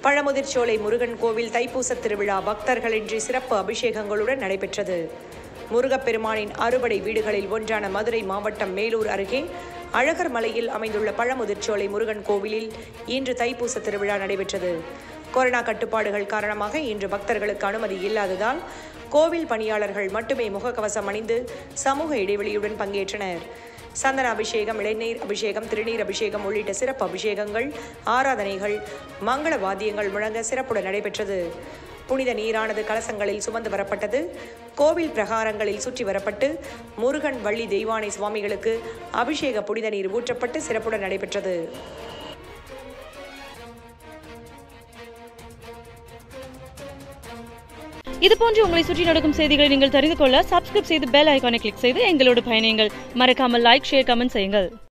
பழமுதிர்ச்சோலை முருகன் கோவில் தைப்பூச திருவிழா பக்தர்களின்றி சிறப்பு அபிஷேகங்களுடன் நடைபெற்றது முருகப்பெருமானின் அறுபடை வீடுகளில் ஒன்றான மதுரை மாவட்டம் மேலூர் அருகே அழகர் மலையில் அமைந்துள்ள பழமுதிர்ச்சோலை முருகன் கோவிலில் இன்று தைப்பூச திருவிழா நடைபெற்றது கொரோனா கட்டுப்பாடுகள் காரணமாக இன்று பக்தர்களுக்கு அனுமதி இல்லாததால் கோவில் பணியாளர்கள் மட்டுமே முகக்கவசம் அணிந்து சமூக இடைவெளியுடன் பங்கேற்றனர் சந்தன அபிஷேகம் இளநீர் அபிஷேகம் திருநீர் அபிஷேகம் உள்ளிட்ட சிறப்பு அபிஷேகங்கள் ஆராதனைகள் மங்கள வாத்தியங்கள் முழங்க சிறப்புடன் நடைபெற்றது புனித நீரானது கலசங்களில் சுமந்து வரப்பட்டது கோவில் பிரகாரங்களில் சுற்றி வரப்பட்டு முருகன் வள்ளி தெய்வானை சுவாமிகளுக்கு அபிஷேக புனித நீர் ஊற்றப்பட்டு சிறப்புடன் நடைபெற்றது இது போன்று உங்களை சுற்றி நடக்கும் செய்திகளை நீங்கள் தெரிந்து கொள்ள சப்ஸ்கிரைப் செய்து பெல் ஐகானை கிளிக் செய்து எங்களோடு பயணியுங்கள் மறக்காமல் லைக் ஷேர் கமெண்ட் செய்யுங்கள்